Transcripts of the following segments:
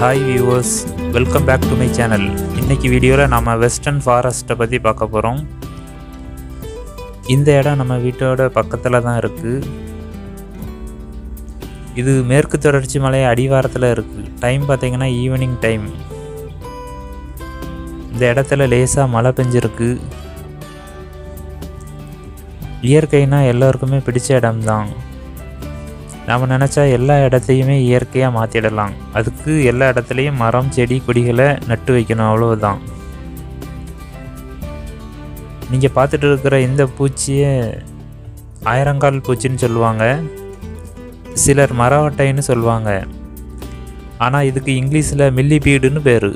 hi viewers welcome back to my channel இன்னைக்கு வீடியோவில் நம்ம வெஸ்டர்ன் ஃபாரஸ்ட்டை பற்றி பார்க்க போகிறோம் இந்த இடம் நம்ம வீட்டோட பக்கத்தில் தான் இருக்குது இது மேற்கு தொடர்ச்சி மலை அடிவாரத்தில் இருக்குது டைம் பார்த்தீங்கன்னா ஈவினிங் டைம் இந்த இடத்துல லேசாக மழை பெஞ்சிருக்கு இயற்கைனா எல்லாருக்குமே பிடிச்ச இடம்தான் நாம் நினச்சா எல்லா இடத்தையுமே இயற்கையாக மாற்றிடலாம் அதுக்கு எல்லா இடத்துலையும் மரம் செடி கொடிகளை நட்டு வைக்கணும் அவ்வளவுதான் நீங்கள் பார்த்துட்டு இருக்கிற இந்த பூச்சியை ஆயிரங்கால் பூச்சின்னு சொல்லுவாங்க சிலர் மரவட்டைன்னு சொல்லுவாங்க ஆனால் இதுக்கு இங்கிலீஷில் மில்லி பீடுன்னு பேர்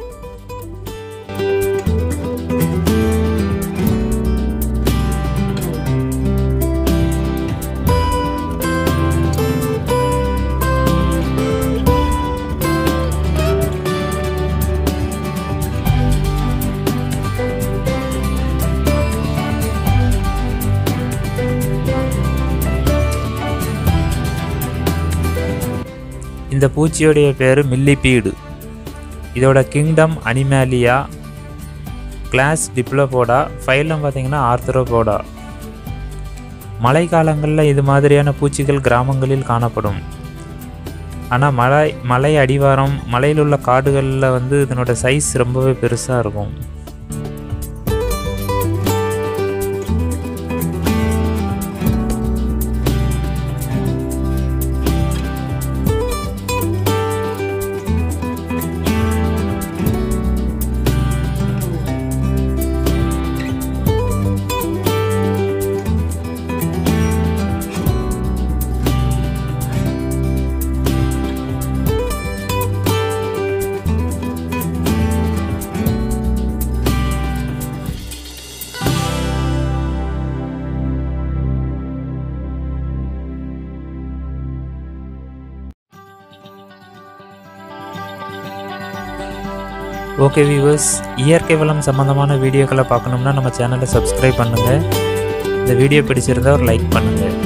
இந்த பூச்சியோடைய பேர் மில்லிபீடு இதோட kingdom Animalia class Diplopoda phylum பார்த்தீங்கன்னா ஆர்த்தரோபோடா மழைக்காலங்களில் இது மாதிரியான பூச்சிகள் கிராமங்களில் காணப்படும் ஆனால் மலை மலை அடிவாரம் மலையில் உள்ள காடுகளில் வந்து இதனோட சைஸ் ரொம்பவே பெருசாக இருக்கும் ஓகே வியூவர்ஸ் இயற்கை வளம் சம்மந்தமான வீடியோக்களை பார்க்கணும்னா நம்ம சேனலை சப்ஸ்கிரைப் பண்ணுங்கள் இந்த வீடியோ பிடிச்சிருந்தா ஒரு லைக் பண்ணுங்கள்